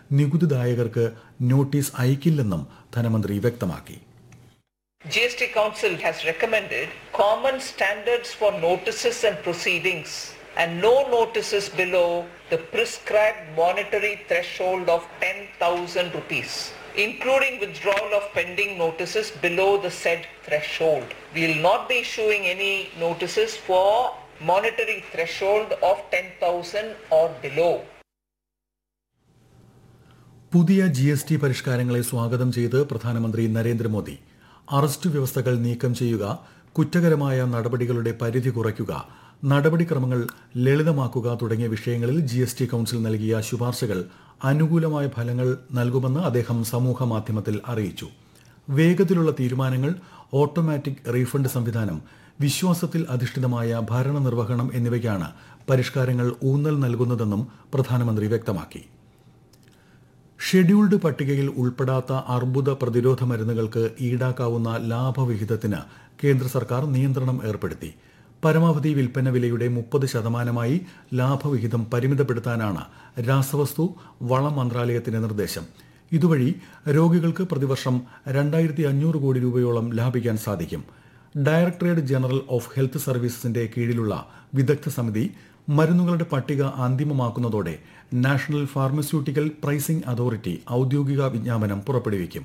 നികുതിദായകർക്ക് notice അയക്കില്ലെന്നും ധനമന്ത്രി വ്യക്തമാക്കി GST Council has recommended common standards for notices and proceedings and no notices below the prescribed monetary threshold of 10,000 rupees, including withdrawal of pending notices below the said threshold. We will not be issuing any notices for monetary threshold of 10,000 or below. പുതിയ G S T പരിഷ്കാരങ്ങളെ സ്വാഗതം ചെയ്ത് പ്രധാനമന്ത്രി Narendra Modi arrest വ്യവസ്ഥകൾ നീക്കം ചെയ്യുക കുറ്റകരമായ നടപടികളുടെ പരിധി കുറയ്ക്കുക നടപടിക്രമങ്ങൾ ലളിതമാക്കുക തുടങ്ങിയ വിഷയങ്ങളിൽ ജി എസ് ടി കൌൺസിൽ നൽകിയ ശുപാർശകൾ അനുകൂലമായ ഫലങ്ങൾ നൽകുമെന്ന് അദ്ദേഹം സമൂഹ മാധ്യമത്തിൽ അറിയിച്ചു വേഗത്തിലുള്ള തീരുമാനങ്ങൾ ഓട്ടോമാറ്റിക് റീഫണ്ട് സംവിധാനം വിശ്വാസത്തിൽ അധിഷ്ഠിതമായ ഭരണനിർവഹണം എന്നിവയ്ക്കാണ് പരിഷ്കാരങ്ങൾ ഊന്നൽ നൽകുന്നതെന്നും പ്രധാനമന്ത്രി വ്യക്തമാക്കി ഷെഡ്യൂൾഡ് പട്ടികയിൽ ഉൾപ്പെടാത്ത അർബുദ പ്രതിരോധ മരുന്നുകൾക്ക് ഈടാക്കാവുന്ന ലാഭവിഹിതത്തിന് കേന്ദ്ര സർക്കാർ നിയന്ത്രണം ഏർപ്പെടുത്തി പരമാവധി വിൽപ്പന വിലയുടെ മുപ്പത് ശതമാനമായി ലാഭവിഹിതം പരിമിതപ്പെടുത്താനാണ് രാസവസ്തു വളം മന്ത്രാലയത്തിന്റെ നിർദ്ദേശം ഇതുവഴി രോഗികൾക്ക് പ്രതിവർഷം രണ്ടായിരത്തി അഞ്ഞൂറ് കോടി രൂപയോളം ലാഭിക്കാൻ സാധിക്കും ഡയറക്ടറേറ്റ് ജനറൽ ഓഫ് ഹെൽത്ത് സർവീസസിന്റെ കീഴിലുള്ള വിദഗ്ധ സമിതി മരുന്നുകളുടെ പട്ടിക അന്തിമമാക്കുന്നതോടെ നാഷണൽ ഫാർമസ്യൂട്ടിക്കൽ പ്രൈസിംഗ് അതോറിറ്റി ഔദ്യോഗിക വിജ്ഞാപനം പുറപ്പെടുവിക്കും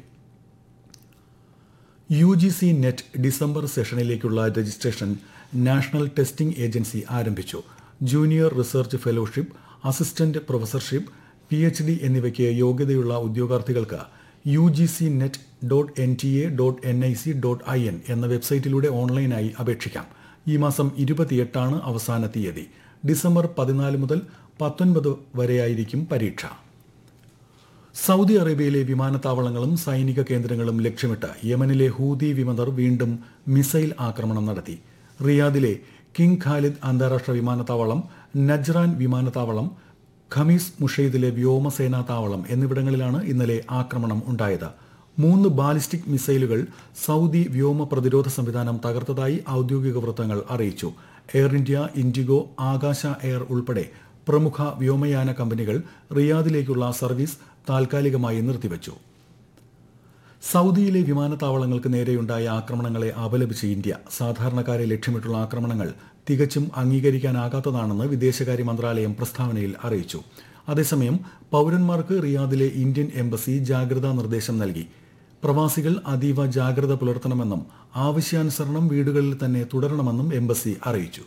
U G C net December സെഷനിലേക്കുള്ള രജിസ്ട്രേഷൻ നാഷണൽ ടെസ്റ്റിംഗ് ഏജൻസി ആരംഭിച്ചു junior research fellowship assistant professorship P H D എന്നിവയ്ക്ക് യോഗ്യതയുള്ള ഉദ്യോഗാർത്ഥികൾക്ക് U G C net dot N T A dot N I C dot I N എന്ന വെബ്സൈറ്റിലൂടെ ഓൺലൈനായി അപേക്ഷിക്കാം ഈ മാസം ഇരുപത്തിയെട്ടാണ് അവസാന തീയതി ഡിസംബർ പതിനാല് മുതൽ പത്തൊൻപത് വരെയായിരിക്കും പരീക്ഷ സൗദി അറേബ്യയിലെ വിമാനത്താവളങ്ങളും സൈനിക കേന്ദ്രങ്ങളും ലക്ഷ്യമിട്ട് യമനിലെ ഹൂതി വിമതർ വീണ്ടും മിസൈൽ ആക്രമണം നടത്തി റിയാദിലെ കിങ് ഖാലിദ് അന്താരാഷ്ട്ര വിമാനത്താവളം നജ്റാൻ വിമാനത്താവളം ഖമീസ് മുഷൈദിലെ വ്യോമസേനാ താവളം എന്നിവിടങ്ങളിലാണ് ഇന്നലെ ആക്രമണം ഉണ്ടായത് മൂന്ന് ബാലിസ്റ്റിക് മിസൈലുകൾ സൗദി വ്യോമ പ്രതിരോധ സംവിധാനം തകർത്തതായി ഔദ്യോഗിക വൃത്തങ്ങൾ അറിയിച്ചു Air India IndiGo Akasa Air ഉൾപ്പെടെ പ്രമുഖ വ്യോമയാന കമ്പനികൾ റിയാദിലേക്കുള്ള സർവീസ് താൽക്കാലികമായി നിർത്തിവച്ചു സൗദിയിലെ വിമാനത്താവളങ്ങൾക്ക് നേരെയുണ്ടായ ആക്രമണങ്ങളെ അപലപിച്ച് ഇന്ത്യ സാധാരണക്കാരെ ലക്ഷ്യമിട്ടുള്ള ആക്രമണങ്ങൾ തികച്ചും അംഗീകരിക്കാനാകാത്തതാണെന്ന് വിദേശകാര്യ മന്ത്രാലയം പ്രസ്താവനയിൽ അറിയിച്ചു അതേസമയം പൌരന്മാർക്ക് റിയാദിലെ ഇന്ത്യൻ എംബസി ജാഗ്രതാ നിർദ്ദേശം നൽകി പ്രവാസികൾ അതീവ ജാഗ്രത പുലർത്തണമെന്നും ആവശ്യാനുസരണം വീടുകളിൽ തന്നെ തുടരണമെന്നും എംബസി അറിയിച്ചു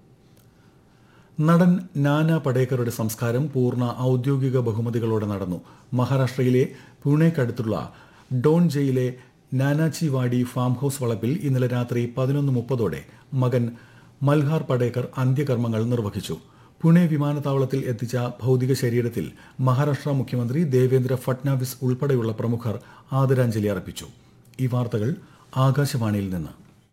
നടൻ നാന പടേക്കറുടെ സംസ്കാരം പൂർണ്ണ ഔദ്യോഗിക ബഹുമതികളോടെ നടന്നു മഹാരാഷ്ട്രയിലെ പൂണെക്കടുത്തുള്ള ഡോൺ ജയിലെ നാനാച്ചി വാടി ഫാം ഹൌസ് വളപ്പിൽ ഇന്നലെ രാത്രി പതിനൊന്ന് മുപ്പതോടെ മകൻ മൽഹാർ പടേക്കർ അന്ത്യകർമ്മങ്ങൾ നിർവഹിച്ചു പുണെ വിമാനത്താവളത്തിൽ എത്തിച്ച ഭൗതിക ശരീരത്തിൽ മഹാരാഷ്ട്ര മുഖ്യമന്ത്രി ദേവേന്ദ്ര ഫട്നാവിസ് ഉൾപ്പെടെയുള്ള പ്രമുഖർ ആദരാഞ്ജലി അർപ്പിച്ചു ഈ വാർത്തകൾ ആകാശവാണിയിൽ നിന്ന്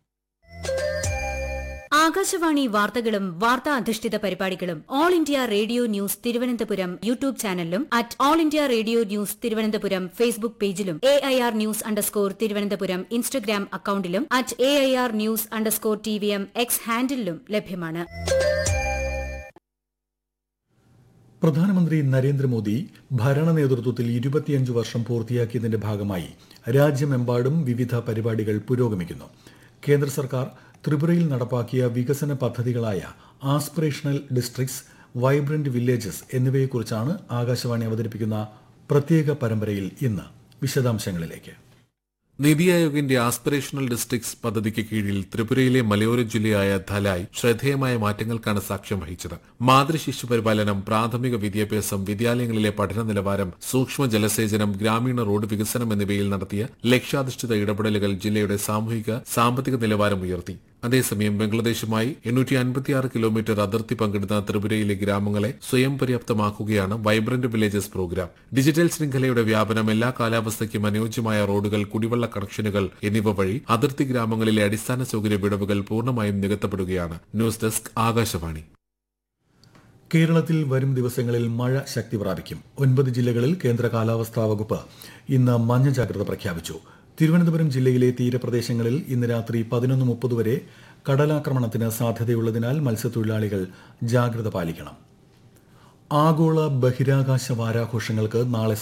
ആകാശവാണി വാർത്തകളും വാർത്താ അധിഷ്ഠിത പരിപാടികളും All India Radio news Thiruvananthapuram YouTube ചാനലിലും at All India Radio news Thiruvananthapuram Facebook പേജിലും A I R news underscore Thiruvananthapuram Instagram അക്കൌണ്ടിലും at A I R news underscore T V M X ഹാൻഡിലും ലഭ്യമാണ് പ്രധാനമന്ത്രി നരേന്ദ്രമോദി ഭരണ നേതൃത്വത്തിൽ ഇരുപത്തിയഞ്ച് വർഷം പൂർത്തിയാക്കിയതിന്റെ ഭാഗമായി രാജ്യമെമ്പാടും വിവിധ പരിപാടികൾ പുരോഗമിക്കുന്നു കേന്ദ്ര സർക്കാർ ത്രിപുരയിൽ നടപ്പാക്കിയ വികസന പദ്ധതികളായ ആസ്പിറേഷണൽ ഡിസ്ട്രിക്ട്സ് വൈബ്രന്റ് വില്ലേജസ് എന്നിവയെക്കുറിച്ചാണ് ആകാശവാണി അവതരിപ്പിക്കുന്ന പ്രത്യേക പരമ്പരയിൽ ഇന്ന് വിശദാംശങ്ങളിലേക്ക് നിതി ആയോഗിന്റെ ആസ്പിറേഷണൽ ഡിസ്ട്രിക്ട്സ് പദ്ധതിക്ക് കീഴിൽ ത്രിപുരയിലെ മലയോര ജില്ലയായ ധലായ് ശ്രദ്ധേയമായ മാറ്റങ്ങൾക്കാണ് സാക്ഷ്യം വഹിച്ചത് മാതൃശിശു പരിപാലനം പ്രാഥമിക വിദ്യാഭ്യാസം വിദ്യാലയങ്ങളിലെ പഠന നിലവാരം സൂക്ഷ്മ ജലസേചനം ഗ്രാമീണ റോഡ് വികസനം എന്നിവയിൽ നടത്തിയ ലക്ഷ്യാധിഷ്ഠിത ഇടപെടലുകൾ ജില്ലയുടെ സാമൂഹിക സാമ്പത്തിക നിലവാരം ഉയർത്തി അതേസമയം ബംഗ്ലാദേശുമായി എണ്ണൂറ്റി അൻപത്തിയാറ് കിലോമീറ്റർ അതിർത്തി പങ്കിടുന്ന ത്രിപുരയിലെ ഗ്രാമങ്ങളെ സ്വയം പര്യാപ്തമാക്കുകയാണ് വൈബ്രന്റ് വില്ലേജസ് പ്രോഗ്രാം ഡിജിറ്റൽ ശൃംഖലയുടെ വ്യാപനം എല്ലാ കാലാവസ്ഥയ്ക്കും അനുയോജ്യമായ റോഡുകൾ കുടിവെള്ള കണക്ഷനുകൾ എന്നിവ വഴി അതിർത്തി ഗ്രാമങ്ങളിലെ അടിസ്ഥാന സൗകര്യ വിടവുകൾ പൂർണ്ണമായും നികത്തപ്പെടുകയാണ് ന്യൂസ് ഡെസ്ക് ആകാശവാണി കേരളത്തിൽ വരും ദിവസങ്ങളിൽ മഴ ശക്തി പ്രാപിക്കും ഒൻപത് ജില്ലകളിൽ കേന്ദ്ര കാലാവസ്ഥാ വകുപ്പ് ഇന്ന് മഞ്ഞ ജാഗ്രത പ്രഖ്യാപിച്ചു തിരുവനന്തപുരം ജില്ലയിലെ തീരപ്രദേശങ്ങളിൽ ഇന്ന് രാത്രി പതിനൊന്ന് മുപ്പത് വരെ കടലാക്രമണത്തിന് സാധ്യതയുള്ളതിനാൽ മത്സ്യത്തൊഴിലാളികൾ ജാഗ്രത പാലിക്കണം ആഗോള ബഹിരാകാശ വാരാഘോഷങ്ങൾക്ക് നാളെ